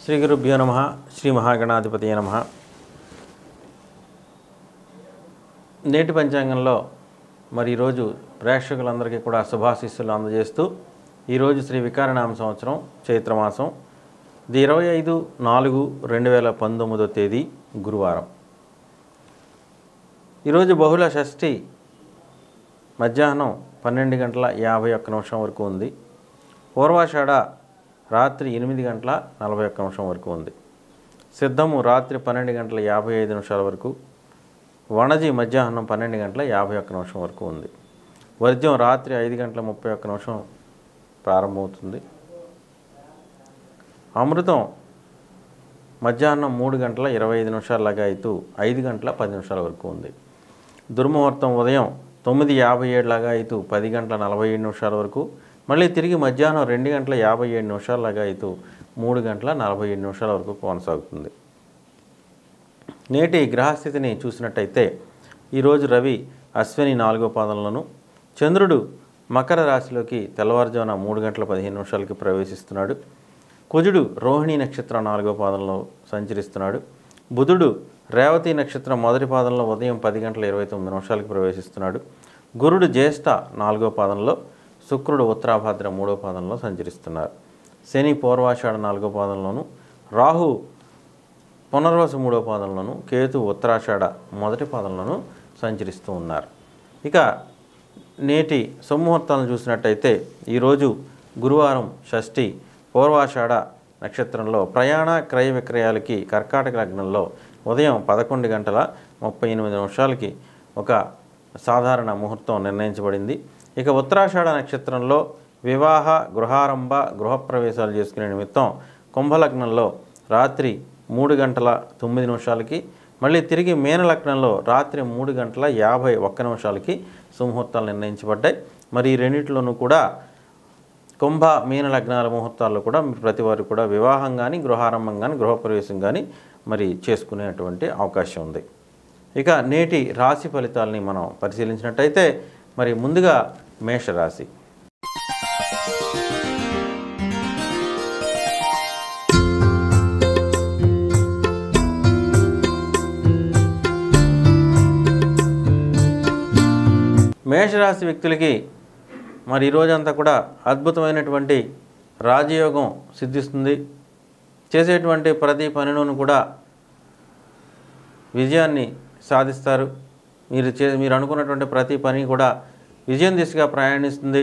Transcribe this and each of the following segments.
శ్రీ గురుభ్యో నమ శ్రీ మహాగణాధిపతి నమ నేటి పంచాంగంలో మరి ఈరోజు ప్రేక్షకులందరికీ కూడా శుభాశీస్సులు అందజేస్తూ ఈరోజు శ్రీ వికారనామ సంవత్సరం చైత్రమాసం ఇది ఇరవై ఐదు నాలుగు రెండు వేల పంతొమ్మిదో తేదీ గురువారం ఈరోజు బహుళ షష్ఠి మధ్యాహ్నం పన్నెండు గంటల యాభై ఒక్క నిమిషం వరకు ఉంది పూర్వాషాఢ రాత్రి ఎనిమిది గంటల నలభై ఒక్క నిమిషం వరకు ఉంది సిద్ధము రాత్రి పన్నెండు గంటల యాభై ఐదు నిమిషాల వరకు వణజి మధ్యాహ్నం పన్నెండు గంటల యాభై ఒక్క నిమిషం వరకు ఉంది వర్జ్యం రాత్రి ఐదు గంటల ముప్పై ఒక్క నిమిషం ప్రారంభమవుతుంది అమృతం మధ్యాహ్నం మూడు గంటల ఇరవై ఐదు నిమిషాలలాగా అయితే ఐదు గంటల పది నిమిషాల వరకు ఉంది దుర్ముహూర్తం ఉదయం తొమ్మిది యాభై ఏడులాగా అయితే పది గంటల నలభై ఏడు నిమిషాల వరకు మళ్ళీ తిరిగి మధ్యాహ్నం రెండు గంటల యాభై ఏడు నిమిషాలలాగా అయితే మూడు గంటల నలభై ఏడు నిమిషాల వరకు కొనసాగుతుంది నేటి గ్రహస్థితిని చూసినట్టయితే ఈరోజు రవి అశ్విని నాలుగో పాదంలోను చంద్రుడు మకర రాశిలోకి తెల్లవారుజామున మూడు గంటల పదిహేను నిమిషాలకి ప్రవేశిస్తున్నాడు కుజుడు రోహిణి నక్షత్రం నాలుగో పాదంలో సంచరిస్తున్నాడు బుధుడు రేవతి నక్షత్రం మొదటి పాదంలో ఉదయం పది గంటల ఇరవై తొమ్మిది నిమిషాలకి ప్రవేశిస్తున్నాడు గురుడు జ్యేష్ఠ నాలుగో పాదంలో శుక్రుడు ఉత్తరాభాద్ర మూడో పాదంలో సంచరిస్తున్నారు శని పూర్వాషాఢ నాలుగో పాదంలోను రాహు పునర్వసు మూడో పాదంలోను కేతు ఉత్తరాషాఢ మొదటి పాదంలోను సంచరిస్తూ ఉన్నారు ఇక నేటి సుముహూర్తాలను చూసినట్టయితే ఈరోజు గురువారం షష్ఠి పూర్వాషాఢ నక్షత్రంలో ప్రయాణ క్రయ విక్రయాలకి కర్కాటక లగ్నంలో ఉదయం పదకొండు గంటల ముప్పై ఎనిమిది నిమిషాలకి ఒక సాధారణ ముహూర్తం నిర్ణయించబడింది ఇక ఉత్తరాషాఢ నక్షత్రంలో వివాహ గృహారంభ గృహప్రవేశాలు చేసుకునే నిమిత్తం కుంభలగ్నంలో రాత్రి మూడు గంటల తొమ్మిది నిమిషాలకి మళ్ళీ తిరిగి మీన లగ్నంలో రాత్రి మూడు గంటల యాభై ఒక్క నిమిషాలకి సుముహూర్తాలు నిర్ణయించబడ్డాయి మరి ఈ రెండింటిలోనూ కూడా కుంభ మీన లగ్నాల ముహూర్తాల్లో కూడా మీరు ప్రతి వారు కూడా వివాహం కానీ గృహారంభం కానీ గృహప్రవేశం కానీ మరి చేసుకునేటువంటి అవకాశం ఉంది ఇక నేటి రాశి ఫలితాలని మనం పరిశీలించినట్టయితే మరి ముందుగా మేషరాశి మేషరాశి వ్యక్తులకి మరి ఈ రోజంతా కూడా అద్భుతమైనటువంటి రాజయోగం సిద్ధిస్తుంది చేసేటువంటి ప్రతి పనిలోనూ కూడా విజయాన్ని సాధిస్తారు మీరు చే మీరు అనుకున్నటువంటి ప్రతి పని కూడా విజయం దిశగా ప్రయాణిస్తుంది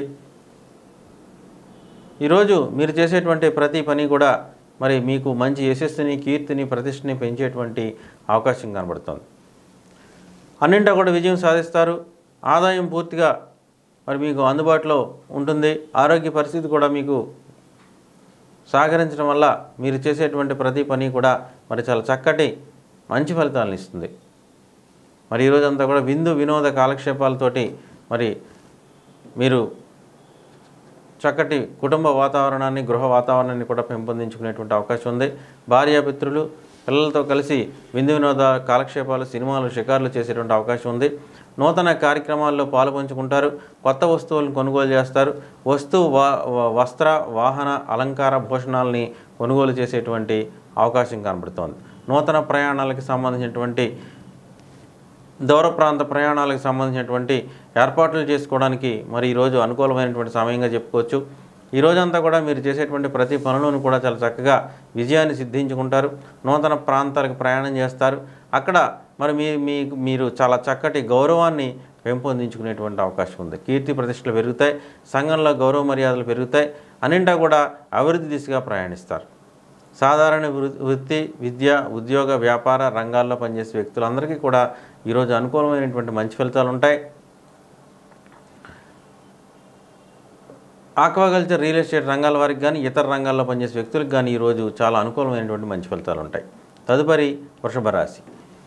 ఈరోజు మీరు చేసేటువంటి ప్రతి పని కూడా మరి మీకు మంచి యశస్సుని కీర్తిని ప్రతిష్టని పెంచేటువంటి అవకాశం కనబడుతుంది అన్నింటా కూడా విజయం సాధిస్తారు ఆదాయం పూర్తిగా మరి మీకు అందుబాటులో ఉంటుంది ఆరోగ్య పరిస్థితి కూడా మీకు సహకరించడం వల్ల మీరు చేసేటువంటి ప్రతి పని కూడా మరి చాలా చక్కటి మంచి ఫలితాలను ఇస్తుంది మరి ఈరోజంతా కూడా విందు వినోద కాలక్షేపాలతోటి మరి మీరు చక్కటి కుటుంబ వాతావరణాన్ని గృహ వాతావరణాన్ని కూడా పెంపొందించుకునేటువంటి అవకాశం ఉంది భార్యాపిత్రులు పిల్లలతో కలిసి విందు వినోద కాలక్షేపాలు సినిమాలు షికార్లు చేసేటువంటి అవకాశం ఉంది నూతన కార్యక్రమాల్లో పాలుపంచుకుంటారు కొత్త వస్తువులను కొనుగోలు చేస్తారు వస్తు వా వ- వస్త్ర వాహన అలంకార భూషణాలని కొనుగోలు చేసేటువంటి అవకాశం కనబడుతోంది నూతన ప్రయాణాలకు సంబంధించినటువంటి దూర ప్రాంత ప్రయాణాలకు సంబంధించినటువంటి ఏర్పాట్లు చేసుకోవడానికి మరి ఈరోజు అనుకూలమైనటువంటి సమయంగా చెప్పుకోవచ్చు ఈ రోజంతా కూడా మీరు చేసేటువంటి ప్రతి పనులను కూడా చాలా చక్కగా విజయాన్ని సిద్ధించుకుంటారు నూతన ప్రాంతాలకు ప్రయాణం చేస్తారు అక్కడ మరి మీ మీకు మీరు చాలా చక్కటి గౌరవాన్ని పెంపొందించుకునేటువంటి అవకాశం ఉంది కీర్తి ప్రతిష్టలు పెరుగుతాయి సంఘంలో గౌరవ మర్యాదలు పెరుగుతాయి అన్నింటా కూడా అభివృద్ధి దిశగా ప్రయాణిస్తారు సాధారణ వృ- వృత్తి విద్య ఉద్యోగ వ్యాపార రంగాల్లో పనిచేసే వ్యక్తులందరికీ కూడా ఈరోజు అనుకూలమైనటువంటి మంచి ఫలితాలు ఉంటాయి ఆక్వాకల్చర్ రియల్ ఎస్టేట్ రంగాల వారికి కానీ ఇతర రంగాల్లో పనిచేసే వ్యక్తులకు కానీ ఈరోజు చాలా అనుకూలమైనటువంటి మంచి ఫలితాలు ఉంటాయి తదుపరి వృషభ రాశి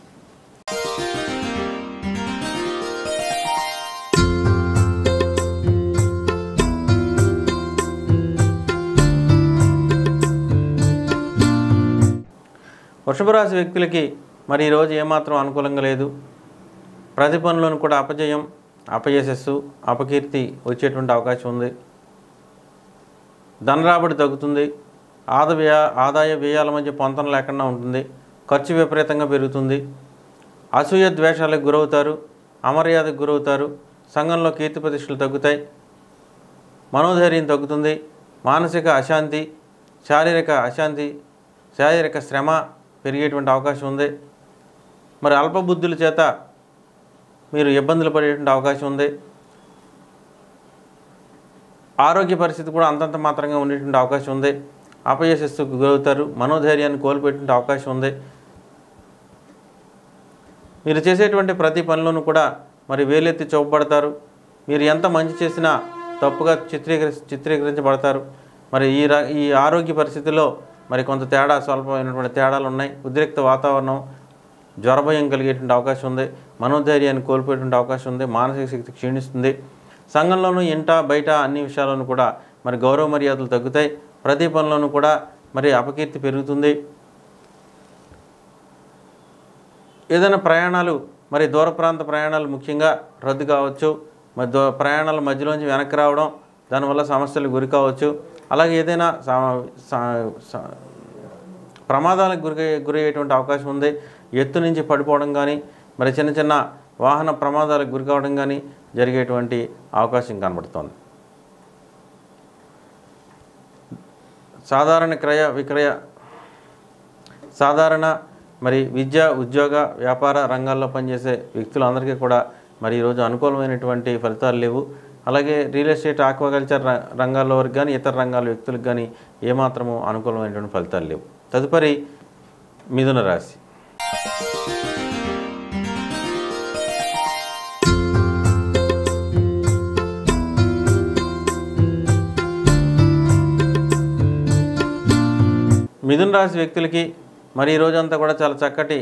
వృషభ రాశి వ్యక్తులకి మరి ఈరోజు ఏమాత్రం అనుకూలంగా లేదు ప్రతి పనులను కూడా అపజయం అపయశస్సు అపకీర్తి వచ్చేటువంటి అవకాశం ఉంది ధనరాబడి తగ్గుతుంది ఆదాయ ఆదాయ వ్యయాల మధ్య పొంతన లేకుండా ఉంటుంది ఖర్చు విపరీతంగా పెరుగుతుంది అసూయ ద్వేషాలకు గురవుతారు అమర్యాదకు గురవుతారు సంఘంలో కీర్తి ప్రతిష్టలు తగ్గుతాయి మనోధైర్యం తగ్గుతుంది మానసిక అశాంతి శారీరక అశాంతి శారీరక శ్రమ పెరిగేటువంటి అవకాశం ఉంది మరి అల్పబుద్ధుల చేత మీరు ఇబ్బందులు పడేటువంటి అవకాశం ఉంది ఆరోగ్య పరిస్థితి కూడా అంతంత మాత్రంగా ఉండేటువంటి అవకాశం ఉంది అపయశస్సుకు గురవుతారు మనోధైర్యాన్ని కోల్పోయేటువంటి అవకాశం ఉంది మీరు చేసేటువంటి ప్రతి పనిలోనూ కూడా మరి వేలెత్తి చూపబడతారు మీరు ఎంత మంచి చేసినా తప్పుగా చిత్రీకరి చిత్రీకరించబడతారు మరి ఈ ర ఈ ఆరోగ్య పరిస్థితిలో మరి కొంత తేడా స్వల్పమైనటువంటి తేడాలు ఉన్నాయి ఉద్రిక్త వాతావరణం జ్వరభయం కలిగేటువంటి అవకాశం ఉంది మనోధైర్యాన్ని కోల్పోయేటువంటి అవకాశం ఉంది మానసిక శక్తి క్షీణిస్తుంది సంఘంలోనూ ఇంట బయట అన్ని విషయాల్లోనూ కూడా మరి గౌరవ మర్యాదలు తగ్గుతాయి ప్రతి పనిలోనూ కూడా మరి అపకీర్తి పెరుగుతుంది ఏదైనా ప్రయాణాలు మరి దూర ప్రాంత ప్రయాణాలు ముఖ్యంగా రద్దు కావచ్చు మరి దూ ప్రయాణాల మధ్యలోంచి వెనక్కి రావడం దానివల్ల సమస్యలు గురి కావచ్చు అలాగే ఏదైనా సా- సా- సా- ప్రమాదాలకు గురి గురయ్యేటువంటి అవకాశం ఉంది ఎత్తు నుంచి పడిపోవడం కానీ మరి చిన్న చిన్న వాహన ప్రమాదాలకు గురి కావడం కానీ జరిగేటువంటి అవకాశం కనబడుతోంది సాధారణ క్రయ విక్రయ సాధారణ మరి విద్య ఉద్యోగ వ్యాపార రంగాల్లో పనిచేసే వ్యక్తులందరికీ కూడా మరి ఈరోజు అనుకూలమైనటువంటి ఫలితాలు లేవు అలాగే రియల్ ఎస్టేట్ ఆక్వాకల్చర్ ర- రంగాల్లో వారికి కానీ ఇతర రంగాల వ్యక్తులకు కానీ ఏమాత్రము అనుకూలమైనటువంటి ఫలితాలు లేవు తదుపరి మిథున రాశి మిథున రాశి వ్యక్తులకి మరి ఈ రోజంతా కూడా చాలా చక్కటి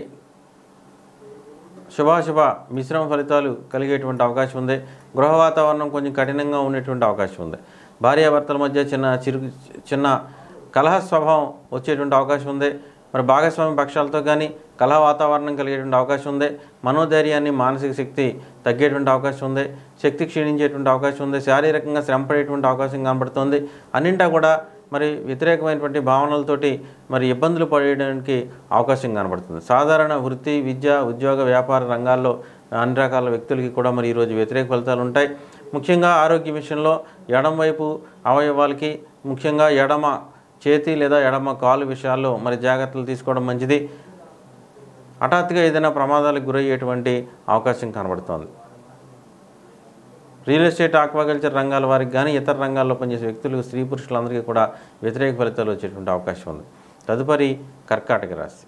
శుభాశుభ మిశ్రమ ఫలితాలు కలిగేటువంటి అవకాశం ఉంది గృహ వాతావరణం కొంచెం కఠినంగా ఉండేటువంటి అవకాశం ఉంది భార్యాభర్తల మధ్య చిన్న చిరు చిన్న కలహ స్వభావం వచ్చేటువంటి అవకాశం ఉంది మరి భాగస్వామి పక్షాలతో కానీ కలహ వాతావరణం కలిగేటువంటి అవకాశం ఉంది మనోధైర్యాన్ని మానసిక శక్తి తగ్గేటువంటి అవకాశం ఉంది శక్తి క్షీణించేటువంటి అవకాశం ఉంది శారీరకంగా శ్రమ పడేటువంటి అవకాశం కనబడుతుంది అన్నింటా కూడా మరి వ్యతిరేకమైనటువంటి భావనలతోటి మరి ఇబ్బందులు పడేయడానికి అవకాశం కనబడుతుంది సాధారణ వృత్తి విద్య ఉద్యోగ వ్యాపార రంగాల్లో అన్ని రకాల వ్యక్తులకి కూడా మరి ఈరోజు వ్యతిరేక ఫలితాలు ఉంటాయి ముఖ్యంగా ఆరోగ్య విషయంలో ఎడమ వైపు అవయవాలకి ముఖ్యంగా ఎడమ చేతి లేదా ఎడమ కాలు విషయాల్లో మరి జాగ్రత్తలు తీసుకోవడం మంచిది హఠాత్తుగా ఏదైనా ప్రమాదాలకు గురయ్యేటువంటి అవకాశం కనబడుతోంది రియల్ ఎస్టేట్ ఆక్వాకల్చర్ రంగాల వారికి కానీ ఇతర రంగాల్లో పనిచేసే వ్యక్తులు స్త్రీ పురుషులందరికీ కూడా వ్యతిరేక ఫలితాలు వచ్చేటువంటి అవకాశం ఉంది తదుపరి కర్కాటక రాశి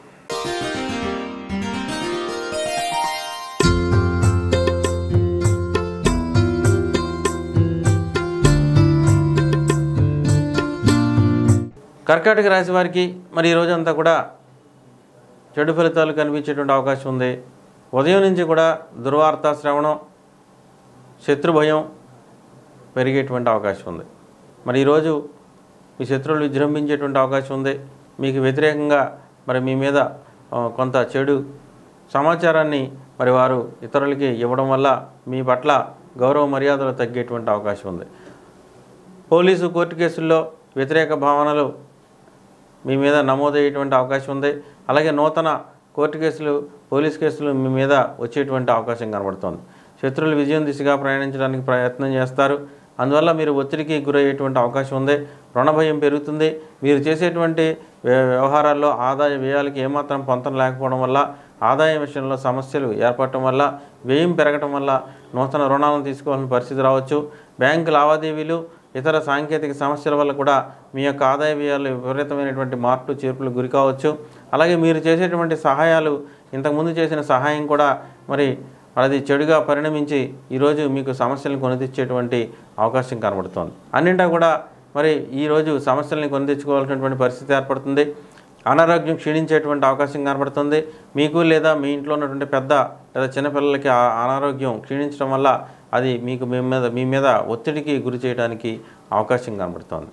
కర్కాటక రాశి వారికి మరి ఈ రోజంతా కూడా చెడు ఫలితాలు కనిపించేటువంటి అవకాశం ఉంది ఉదయం నుంచి కూడా దుర్వార్త శ్రవణం శత్రు భయం పెరిగేటువంటి అవకాశం ఉంది మరి ఈరోజు మీ శత్రువులు విజృంభించేటువంటి అవకాశం ఉంది మీకు వ్యతిరేకంగా మరి మీ మీద ఆ, కొంత చెడు సమాచారాన్ని మరి వారు ఇతరులకి ఇవ్వడం వల్ల మీ పట్ల గౌరవ మర్యాదలు తగ్గేటువంటి అవకాశం ఉంది పోలీసు కోర్టు కేసుల్లో వ్యతిరేక భావనలు మీ మీద నమోదయ్యేటువంటి అవకాశం ఉంది అలాగే నూతన కోర్టు కేసులు పోలీస్ కేసులు మీ మీద వచ్చేటువంటి అవకాశం కనబడుతోంది శత్రువులు విజయం దిశగా ప్రయాణించడానికి ప్రయత్నం చేస్తారు అందువల్ల మీరు ఒత్తిడికి గురయ్యేటువంటి అవకాశం ఉంది రుణ భయం పెరుగుతుంది మీరు చేసేటువంటి వ్య- వ్యవహారాల్లో ఆదాయ వ్యయాలకి ఏమాత్రం పొంతన లేకపోవడం వల్ల ఆదాయం విషయంలో సమస్యలు ఏర్పడటం వల్ల వ్యయం పెరగటం వల్ల నూతన రుణాలను తీసుకోవాల్సిన పరిస్థితి రావచ్చు బ్యాంకు లావాదేవీలు ఇతర సాంకేతిక సమస్యల వల్ల కూడా మీ యొక్క ఆదాయ వ్యయాలు విపరీతమైనటువంటి మార్పులు చేర్పులు గురి కావచ్చు అలాగే మీరు చేసేటువంటి సహాయాలు ఇంతకుముందు చేసిన సహాయం కూడా మరి అది చెడుగా పరిణమించి ఈరోజు మీకు సమస్యలను కొని తెచ్చేటువంటి అవకాశం కనబడుతోంది అన్నింటా కూడా మరి ఈరోజు సమస్యల్ని కొని తెచ్చుకోవాల్సినటువంటి పరిస్థితి ఏర్పడుతుంది అనారోగ్యం క్షీణించేటువంటి అవకాశం కనబడుతుంది మీకు లేదా మీ ఇంట్లో ఉన్నటువంటి పెద్ద లేదా చిన్నపిల్లలకి ఆ అనారోగ్యం క్షీణించడం వల్ల అది మీకు మీ మీద మీ మీద ఒత్తిడికి గురి చేయడానికి అవకాశం కనబడుతోంది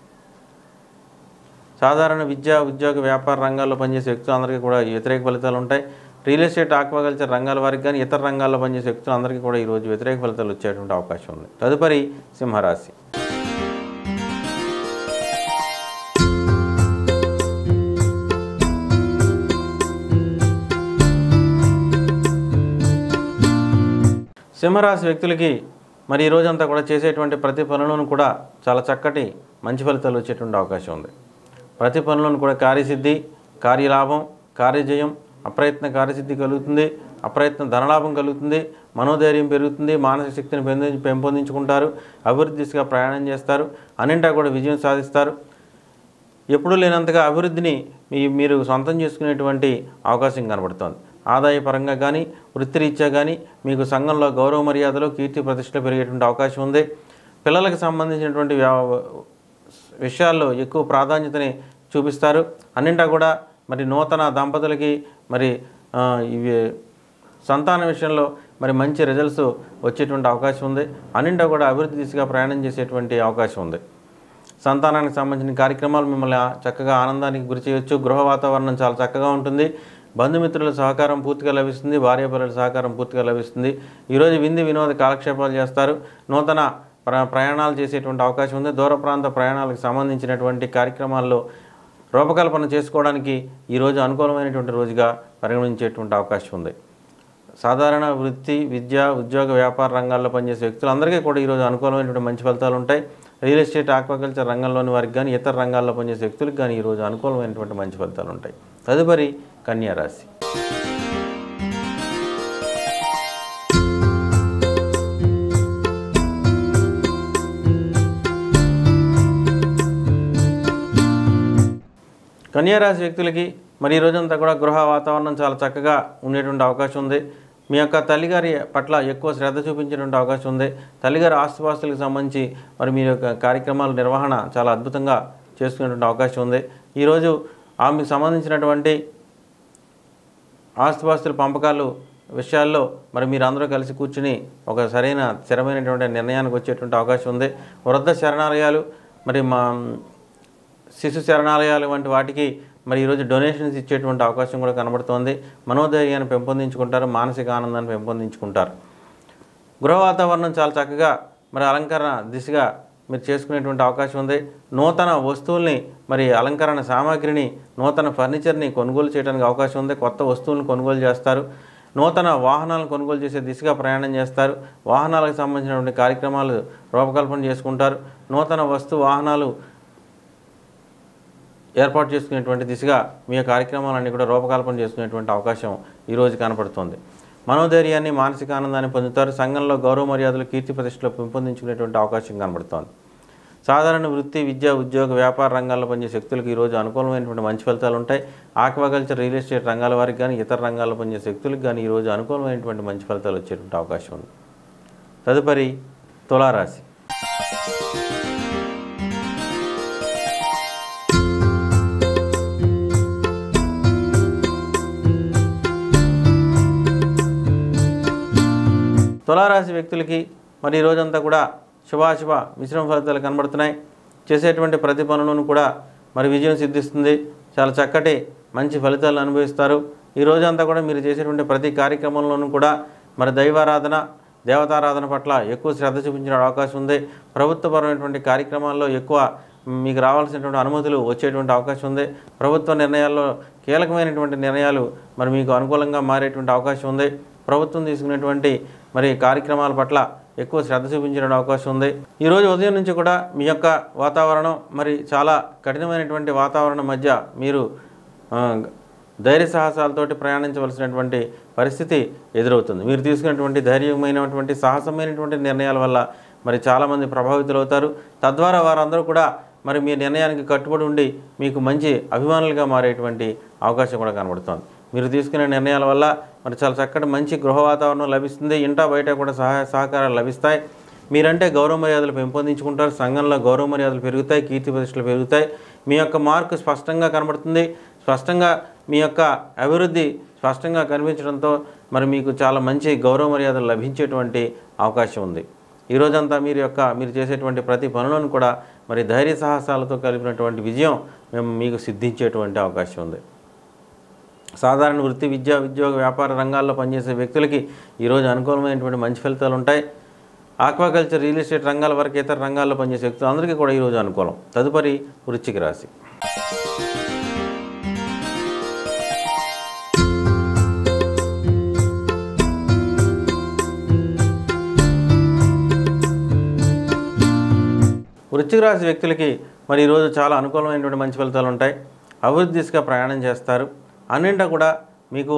సాధారణ విద్య ఉద్యోగ వ్యాపార రంగాల్లో పనిచేసే వ్యక్తులందరికీ కూడా ఈ వ్యతిరేక ఫలితాలు ఉంటాయి రియల్ ఎస్టేట్ ఆక్వాకల్చర్ రంగాల వారికి కానీ ఇతర రంగాల్లో పనిచేసే వ్యక్తులందరికీ కూడా ఈరోజు వ్యతిరేక ఫలితాలు వచ్చేటువంటి అవకాశం ఉంది తదుపరి సింహరాశి సింహరాశి వ్యక్తులకి మరి ఈ రోజంతా కూడా చేసేటువంటి ప్రతి పనులను కూడా చాలా చక్కటి మంచి ఫలితాలు వచ్చేటువంటి అవకాశం ఉంది ప్రతి పనులను కూడా కార్యసిద్ధి కార్యలాభం కార్యజయం అప్రయత్న కార్యసిద్ధి కలుగుతుంది అప్రయత్న ధనలాభం కలుగుతుంది మనోధైర్యం పెరుగుతుంది మానసిక శక్తిని పెంపొంది పెంపొందించుకుంటారు అభివృద్ధి దిశగా ప్రయాణం చేస్తారు అన్నింటా కూడా విజయం సాధిస్తారు ఎప్పుడూ లేనంతగా అభివృద్ధిని మీ మీరు సొంతం చేసుకునేటువంటి అవకాశం కనబడుతోంది ఆదాయపరంగా కానీ వృత్తిరీత్యా కానీ మీకు సంఘంలో గౌరవ మర్యాదలు కీర్తి ప్రతిష్టలు పెరిగేటువంటి అవకాశం ఉంది పిల్లలకు సంబంధించినటువంటి వ్యా- విషయాల్లో ఎక్కువ ప్రాధాన్యతని చూపిస్తారు అన్నింటా కూడా మరి నూతన దంపతులకి మరి ఆ, ఇవి సంతాన విషయంలో మరి మంచి రిజల్ట్స్ వచ్చేటువంటి అవకాశం ఉంది అన్నింటా కూడా అభివృద్ధి దిశగా ప్రయాణం చేసేటువంటి అవకాశం ఉంది సంతానానికి సంబంధించిన కార్యక్రమాలు మిమ్మల్ని ఆ- చక్కగా ఆనందానికి గురి చేయొచ్చు గృహ వాతావరణం చాలా చక్కగా ఉంటుంది బంధుమిత్రుల సహకారం పూర్తిగా లభిస్తుంది భార్యాపిల్లల సహకారం పూర్తిగా లభిస్తుంది ఈరోజు విందు వినోద కాలక్షేపాలు చేస్తారు నూతన ప్ర ప్రయాణాలు చేసేటువంటి అవకాశం ఉంది దూర ప్రాంత ప్రయాణాలకు సంబంధించినటువంటి కార్యక్రమాల్లో రూపకల్పన చేసుకోవడానికి ఈరోజు అనుకూలమైనటువంటి రోజుగా పరిగణించేటువంటి అవకాశం ఉంది సాధారణ వృత్తి విద్య ఉద్యోగ వ్యాపార రంగాల్లో పనిచేసే వ్యక్తులందరికీ కూడా ఈరోజు అనుకూలమైనటువంటి మంచి ఫలితాలు ఉంటాయి రియల్ ఎస్టేట్ ఆక్వాకల్చర్ రంగంలోని వారికి కానీ ఇతర రంగాల్లో పనిచేసే వ్యక్తులకు కానీ ఈరోజు అనుకూలమైనటువంటి మంచి ఫలితాలు ఉంటాయి తదుపరి కన్యా రాశి కన్యారాశి వ్యక్తులకి మరి ఈ రోజంతా కూడా గృహ వాతావరణం చాలా చక్కగా ఉండేటువంటి అవకాశం ఉంది మీ యొక్క తల్లిగారి పట్ల ఎక్కువ శ్రద్ధ చూపించేటువంటి అవకాశం ఉంది తల్లిగారి ఆస్తుపాస్తులకు సంబంధించి మరి మీ యొక్క కార్యక్రమాల నిర్వహణ చాలా అద్భుతంగా చేసుకునేటువంటి అవకాశం ఉంది ఈరోజు ఆమెకు సంబంధించినటువంటి ఆస్తుపాస్తుల పంపకాలు విషయాల్లో మరి మీరు అందరూ కలిసి కూర్చుని ఒక సరైన స్థిరమైనటువంటి నిర్ణయానికి వచ్చేటువంటి అవకాశం ఉంది వృద్ధ శరణాలయాలు మరి మా శిశు శరణాలయాలు వంటి వాటికి మరి ఈరోజు డొనేషన్స్ ఇచ్చేటువంటి అవకాశం కూడా కనబడుతోంది మనోధైర్యాన్ని పెంపొందించుకుంటారు మానసిక ఆనందాన్ని పెంపొందించుకుంటారు గృహ వాతావరణం చాలా చక్కగా మరి అలంకరణ దిశగా మీరు చేసుకునేటువంటి అవకాశం ఉంది నూతన వస్తువుల్ని మరి అలంకరణ సామాగ్రిని నూతన ఫర్నిచర్ని కొనుగోలు చేయడానికి అవకాశం ఉంది కొత్త వస్తువులను కొనుగోలు చేస్తారు నూతన వాహనాలను కొనుగోలు చేసే దిశగా ప్రయాణం చేస్తారు వాహనాలకు సంబంధించినటువంటి కార్యక్రమాలు రూపకల్పన చేసుకుంటారు నూతన వస్తు వాహనాలు ఏర్పాటు చేసుకునేటువంటి దిశగా మీ యొక్క కార్యక్రమాలన్నీ కూడా రూపకల్పన చేసుకునేటువంటి అవకాశం ఈరోజు కనపడుతుంది మనోధైర్యాన్ని మానసిక ఆనందాన్ని పొందుతారు సంఘంలో గౌరవ మర్యాదలు కీర్తి ప్రతిష్టలు పెంపొందించుకునేటువంటి అవకాశం కనబడుతోంది సాధారణ వృత్తి విద్య ఉద్యోగ వ్యాపార రంగాల్లో పనిచేసే వ్యక్తులకు ఈరోజు అనుకూలమైనటువంటి మంచి ఫలితాలు ఉంటాయి ఆక్వాకల్చర్ రియల్ ఎస్టేట్ రంగాల వారికి కానీ ఇతర రంగాల్లో పనిచేసే వ్యక్తులకు కానీ ఈరోజు అనుకూలమైనటువంటి మంచి ఫలితాలు వచ్చేటువంటి అవకాశం ఉంది తదుపరి తులారాశి తులారాశి వ్యక్తులకి మరి ఈ రోజంతా కూడా శుభాశుభ మిశ్రమ ఫలితాలు కనబడుతున్నాయి చేసేటువంటి ప్రతి పనులను కూడా మరి విజయం సిద్ధిస్తుంది చాలా చక్కటి మంచి ఫలితాలు అనుభవిస్తారు ఈ రోజంతా కూడా మీరు చేసేటువంటి ప్రతి కార్యక్రమంలోనూ కూడా మరి దైవారాధన దేవతారాధన పట్ల ఎక్కువ శ్రద్ధ చూపించిన అవకాశం ఉంది ప్రభుత్వపరమైనటువంటి కార్యక్రమాల్లో ఎక్కువ మీకు రావాల్సినటువంటి అనుమతులు వచ్చేటువంటి అవకాశం ఉంది ప్రభుత్వ నిర్ణయాల్లో కీలకమైనటువంటి నిర్ణయాలు మరి మీకు అనుకూలంగా మారేటువంటి అవకాశం ఉంది ప్రభుత్వం తీసుకునేటువంటి మరి కార్యక్రమాల పట్ల ఎక్కువ శ్రద్ధ చూపించడం అవకాశం ఉంది ఈరోజు ఉదయం నుంచి కూడా మీ యొక్క వాతావరణం మరి చాలా కఠినమైనటువంటి వాతావరణం మధ్య మీరు ఆ, ధైర్య సాహసాలతోటి ప్రయాణించవలసినటువంటి పరిస్థితి ఎదురవుతుంది మీరు తీసుకున్నటువంటి ధైర్యమైనటువంటి సాహసమైనటువంటి నిర్ణయాల వల్ల మరి చాలామంది ప్రభావితులవుతారు తద్వారా వారందరూ కూడా మరి మీ నిర్ణయానికి కట్టుబడి ఉండి మీకు మంచి అభిమానులుగా మారేటువంటి అవకాశం కూడా కనబడుతోంది మీరు తీసుకునే నిర్ణయాల వల్ల మరి చాలా చక్కటి మంచి గృహ వాతావరణం లభిస్తుంది ఇంటా బయట కూడా సహాయ సహకారాలు లభిస్తాయి మీరంటే గౌరవ మర్యాదలు పెంపొందించుకుంటారు సంఘంలో గౌరవ మర్యాదలు పెరుగుతాయి కీర్తి ప్రతిష్టలు పెరుగుతాయి మీ యొక్క మార్కు స్పష్టంగా కనబడుతుంది స్పష్టంగా మీ యొక్క అభివృద్ధి స్పష్టంగా కనిపించడంతో మరి మీకు చాలా మంచి గౌరవ మర్యాదలు లభించేటువంటి అవకాశం ఉంది ఈ రోజంతా మీరు యొక్క మీరు చేసేటువంటి ప్రతి పనులను కూడా మరి ధైర్య సాహసాలతో కలిపినటువంటి విజయం మేము మీకు సిద్ధించేటువంటి అవకాశం ఉంది సాధారణ వృత్తి విద్య ఉద్యోగ వ్యాపార రంగాల్లో పనిచేసే వ్యక్తులకి ఈరోజు అనుకూలమైనటువంటి మంచి ఫలితాలు ఉంటాయి ఆక్వాకల్చర్ రియల్ ఎస్టేట్ రంగాల వరకు ఇతర రంగాల్లో పనిచేసే వ్యక్తులు అందరికీ కూడా ఈరోజు అనుకూలం తదుపరి వృశ్చిక రాశి వృశ్చిక రాశి వ్యక్తులకి మరి ఈరోజు చాలా అనుకూలమైనటువంటి మంచి ఫలితాలు ఉంటాయి అభివృద్ధి దిశగా ప్రయాణం చేస్తారు అన్నింటా కూడా మీకు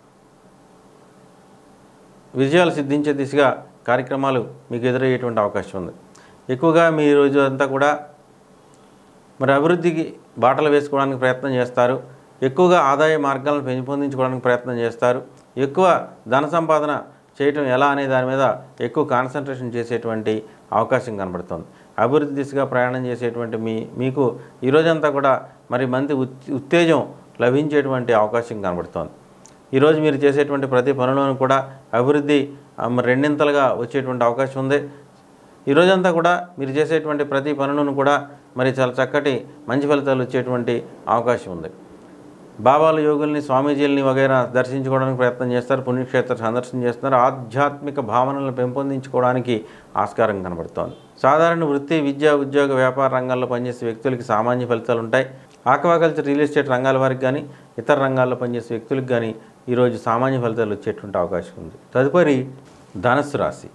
విజయాలు సిద్ధించే దిశగా కార్యక్రమాలు మీకు ఎదురయ్యేటువంటి అవకాశం ఉంది ఎక్కువగా మీ రోజు అంతా కూడా మరి అభివృద్ధికి బాటలు వేసుకోవడానికి ప్రయత్నం చేస్తారు ఎక్కువగా ఆదాయ మార్గాలను పెంపొందించుకోవడానికి ప్రయత్నం చేస్తారు ఎక్కువ ధన సంపాదన చేయటం ఎలా అనే దాని మీద ఎక్కువ కాన్సన్ట్రేషన్ చేసేటువంటి అవకాశం కనబడుతుంది అభివృద్ధి దిశగా ప్రయాణం చేసేటువంటి మీ మీకు ఈ రోజంతా కూడా మరి మంచి ఉత్- ఉత్తేజం లభించేటువంటి అవకాశం కనబడుతోంది ఈరోజు మీరు చేసేటువంటి ప్రతి పనిలోనూ కూడా అభివృద్ధి ఆ, మరి రెండింతలుగా వచ్చేటువంటి అవకాశం ఉంది ఈ రోజంతా కూడా మీరు చేసేటువంటి ప్రతి పనులను కూడా మరి చాలా చక్కటి మంచి ఫలితాలు వచ్చేటువంటి అవకాశం ఉంది బాబాలు యోగుల్ని స్వామీజీలని వగైరా దర్శించుకోవడానికి ప్రయత్నం చేస్తారు పుణ్యక్షేత్ర సందర్శన చేస్తున్నారు ఆధ్యాత్మిక భావనలను పెంపొందించుకోవడానికి ఆస్కారం కనబడుతోంది సాధారణ వృత్తి విద్య ఉద్యోగ వ్యాపార రంగాల్లో పనిచేసే వ్యక్తులకి సామాన్య ఫలితాలు ఉంటాయి ఆక్వాకల్చర్ రియల్ ఎస్టేట్ రంగాల వారికి కానీ ఇతర రంగాల్లో పనిచేసే వ్యక్తులకు కానీ ఈరోజు సామాన్య ఫలితాలు వచ్చేటువంటి అవకాశం ఉంది తదుపరి ధనస్సు రాశి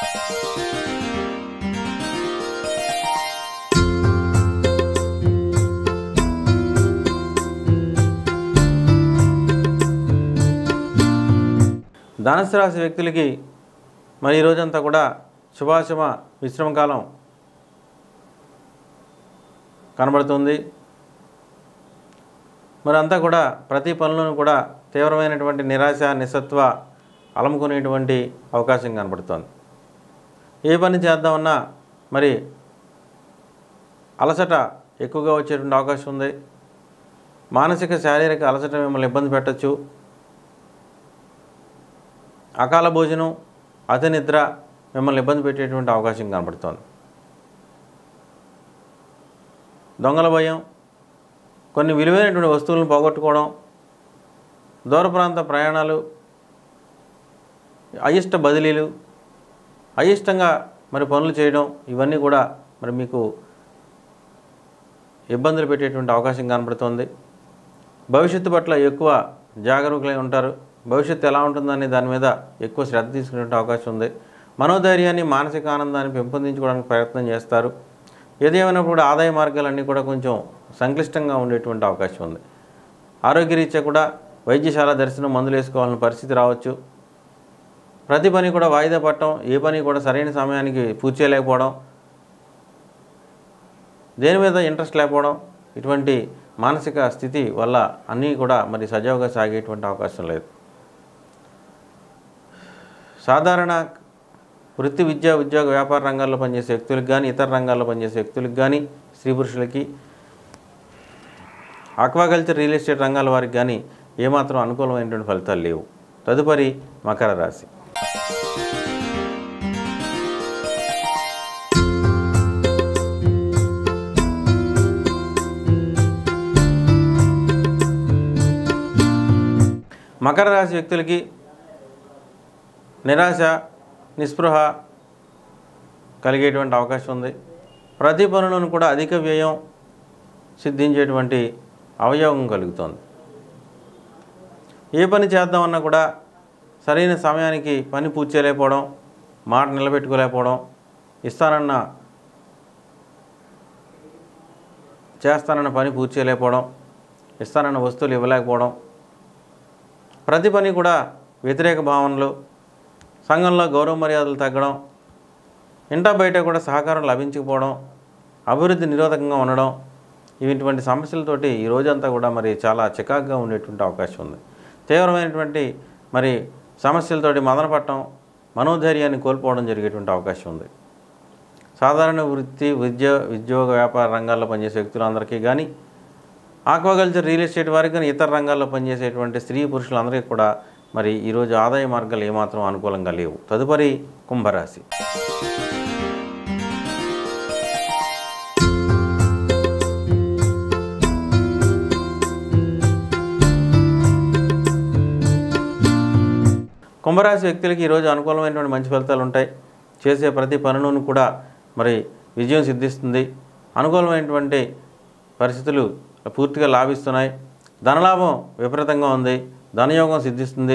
ధనుసు రాశి వ్యక్తులకి మరి ఈ రోజంతా కూడా శుభాశుభ మిశ్రమ కాలం కనబడుతుంది మరి అంతా కూడా ప్రతి పనులను కూడా తీవ్రమైనటువంటి నిరాశ నిస్సత్వ అలముకునేటువంటి అవకాశం కనబడుతోంది ఏ పని చేద్దామన్నా మరి అలసట ఎక్కువగా వచ్చేటువంటి అవకాశం ఉంది మానసిక శారీరక అలసట మిమ్మల్ని ఇబ్బంది పెట్టచ్చు అకాల భోజనం అతి నిద్ర మిమ్మల్ని ఇబ్బంది పెట్టేటువంటి అవకాశం కనబడుతోంది దొంగల భయం కొన్ని విలువైనటువంటి వస్తువులను పోగొట్టుకోవడం దూర ప్రాంత ప్రయాణాలు అయిష్ట బదిలీలు అయిష్టంగా మరి పనులు చేయడం ఇవన్నీ కూడా మరి మీకు ఇబ్బందులు పెట్టేటువంటి అవకాశం కనబడుతోంది భవిష్యత్తు పట్ల ఎక్కువ జాగరూకులై ఉంటారు భవిష్యత్తు ఎలా ఉంటుందనే దాని మీద ఎక్కువ శ్రద్ధ తీసుకునే అవకాశం ఉంది మనోధైర్యాన్ని మానసిక ఆనందాన్ని పెంపొందించుకోవడానికి ప్రయత్నం చేస్తారు ఏదేమైనప్పుడు కూడా ఆదాయ మార్గాలన్నీ కూడా కొంచెం సంక్లిష్టంగా ఉండేటువంటి అవకాశం ఉంది ఆరోగ్యరీత్యా కూడా వైద్యశాల దర్శనం మందులు వేసుకోవాలని పరిస్థితి రావచ్చు ప్రతి పని కూడా వాయిదా పట్టడం ఏ పని కూడా సరైన సమయానికి పూర్తి చేయలేకపోవడం దేని మీద ఇంట్రెస్ట్ లేకపోవడం ఇటువంటి మానసిక స్థితి వల్ల అన్నీ కూడా మరి సజావుగా సాగేటువంటి అవకాశం లేదు సాధారణ వృత్తి విద్య ఉద్యోగ వ్యాపార రంగాల్లో పనిచేసే వ్యక్తులకు కానీ ఇతర రంగాల్లో పనిచేసే వ్యక్తులకు కానీ స్త్రీ పురుషులకి ఆక్వాకల్చర్ రియల్ ఎస్టేట్ రంగాల వారికి కానీ ఏమాత్రం అనుకూలమైనటువంటి ఫలితాలు లేవు తదుపరి మకర రాశి మకర రాశి వ్యక్తులకి నిరాశ నిస్పృహ కలిగేటువంటి అవకాశం ఉంది ప్రతి పనులను కూడా అధిక వ్యయం సిద్ధించేటువంటి అవయోగం కలుగుతోంది ఏ పని చేద్దామన్నా కూడా సరైన సమయానికి పని పూర్తి చేయలేకపోవడం మాట నిలబెట్టుకోలేకపోవడం ఇస్తానన్న చేస్తానన్న పని పూర్తి చేయలేకపోవడం ఇస్తానన్న వస్తువులు ఇవ్వలేకపోవడం ప్రతి పని కూడా వ్యతిరేక భావనలు సంఘంలో గౌరవ మర్యాదలు తగ్గడం ఇంటా బయట కూడా సహకారం లభించకపోవడం అభివృద్ధి నిరోధకంగా ఉండడం ఇటువంటి సమస్యలతోటి ఈ రోజంతా కూడా మరి చాలా చికాకుగా ఉండేటువంటి అవకాశం ఉంది తీవ్రమైనటువంటి మరి సమస్యలతోటి మదనపడటం మనోధైర్యాన్ని కోల్పోవడం జరిగేటువంటి అవకాశం ఉంది సాధారణ వృత్తి విద్య ఉద్యోగ వ్యాపార రంగాల్లో పనిచేసే వ్యక్తులందరికీ కానీ ఆక్వాకల్చర్ రియల్ ఎస్టేట్ వారికి కానీ ఇతర రంగాల్లో పనిచేసేటువంటి స్త్రీ పురుషులందరికీ కూడా మరి ఈరోజు ఆదాయ మార్గాలు ఏమాత్రం అనుకూలంగా లేవు తదుపరి కుంభరాశి కుంభరాశి వ్యక్తులకి ఈరోజు అనుకూలమైనటువంటి మంచి ఫలితాలు ఉంటాయి చేసే ప్రతి పనులను కూడా మరి విజయం సిద్ధిస్తుంది అనుకూలమైనటువంటి పరిస్థితులు పూర్తిగా లాభిస్తున్నాయి ధనలాభం విపరీతంగా ఉంది ధనయోగం సిద్ధిస్తుంది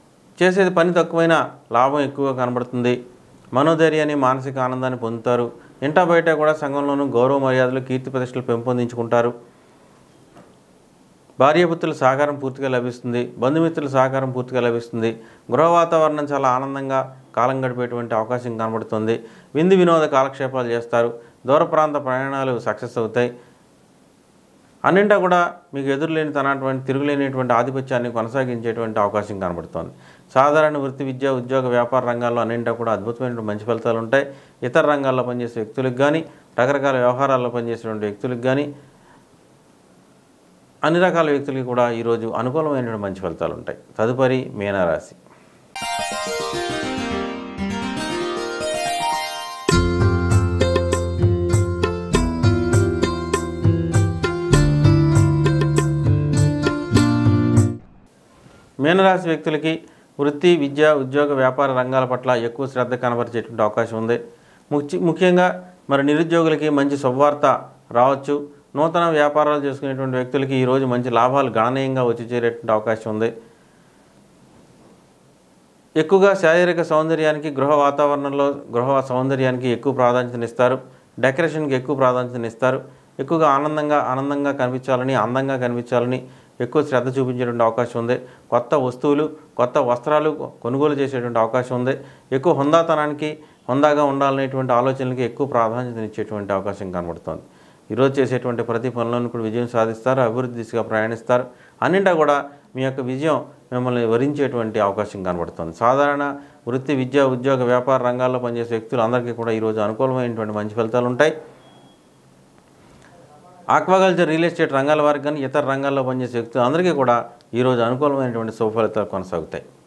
చేసేది పని తక్కువైనా లాభం ఎక్కువగా కనబడుతుంది మనోధైర్యాన్ని మానసిక ఆనందాన్ని పొందుతారు ఇంటా బయట కూడా సంఘంలోనూ గౌరవ మర్యాదలు కీర్తి ప్రతిష్టలు పెంపొందించుకుంటారు భార్యాపుత్రుల సహకారం పూర్తిగా లభిస్తుంది బంధుమిత్రుల సహకారం పూర్తిగా లభిస్తుంది గృహ వాతావరణం చాలా ఆనందంగా కాలం గడిపేటువంటి అవకాశం కనబడుతుంది విందు వినోద కాలక్షేపాలు చేస్తారు దూర ప్రాంత ప్రయాణాలు సక్సెస్ అవుతాయి అన్నింటా కూడా మీకు ఎదురులేని తనటువంటి తిరుగులేనిటువంటి ఆధిపత్యాన్ని కొనసాగించేటువంటి అవకాశం కనబడుతోంది సాధారణ వృత్తి విద్య ఉద్యోగ వ్యాపార రంగాల్లో అన్నింటా కూడా అద్భుతమైన మంచి ఫలితాలు ఉంటాయి ఇతర రంగాల్లో పనిచేసే వ్యక్తులకు కానీ రకరకాల వ్యవహారాల్లో పనిచేసేటువంటి వ్యక్తులకు కానీ అన్ని రకాల వ్యక్తులకి కూడా ఈరోజు అనుకూలమైనటువంటి మంచి ఫలితాలు ఉంటాయి తదుపరి మీనరాశి మీనరాశి వ్యక్తులకి వృత్తి విద్య ఉద్యోగ వ్యాపార రంగాల పట్ల ఎక్కువ శ్రద్ధ కనబరిచేటువంటి అవకాశం ఉంది ముఖ్య ముఖ్యంగా మరి నిరుద్యోగులకి మంచి శుభవార్త రావచ్చు నూతన వ్యాపారాలు చేసుకునేటువంటి వ్యక్తులకి ఈరోజు మంచి లాభాలు గణనీయంగా వచ్చి చేరేటువంటి అవకాశం ఉంది ఎక్కువగా శారీరక సౌందర్యానికి గృహ వాతావరణంలో గృహ సౌందర్యానికి ఎక్కువ ప్రాధాన్యతనిస్తారు డెకరేషన్కి ఎక్కువ ప్రాధాన్యతనిస్తారు ఎక్కువగా ఆనందంగా ఆనందంగా కనిపించాలని అందంగా కనిపించాలని ఎక్కువ శ్రద్ధ చూపించేటువంటి అవకాశం ఉంది కొత్త వస్తువులు కొత్త వస్త్రాలు కొనుగోలు చేసేటువంటి అవకాశం ఉంది ఎక్కువ హుందాతనానికి హుందాగా ఉండాలనేటువంటి ఆలోచనలకి ఎక్కువ ప్రాధాన్యతనిచ్చేటువంటి అవకాశం కనబడుతోంది ఈరోజు చేసేటువంటి ప్రతి పనులను కూడా విజయం సాధిస్తారు అభివృద్ధి దిశగా ప్రయాణిస్తారు అన్నింటా కూడా మీ యొక్క విజయం మిమ్మల్ని వరించేటువంటి అవకాశం కనబడుతుంది సాధారణ వృత్తి విద్య ఉద్యోగ వ్యాపార రంగాల్లో పనిచేసే వ్యక్తులు అందరికీ కూడా ఈరోజు అనుకూలమైనటువంటి మంచి ఫలితాలు ఉంటాయి ఆక్వాకల్చర్ రియల్ ఎస్టేట్ రంగాల వారికి కానీ ఇతర రంగాల్లో పనిచేసే వ్యక్తులు అందరికీ కూడా ఈరోజు అనుకూలమైనటువంటి శుభ ఫలితాలు కొనసాగుతాయి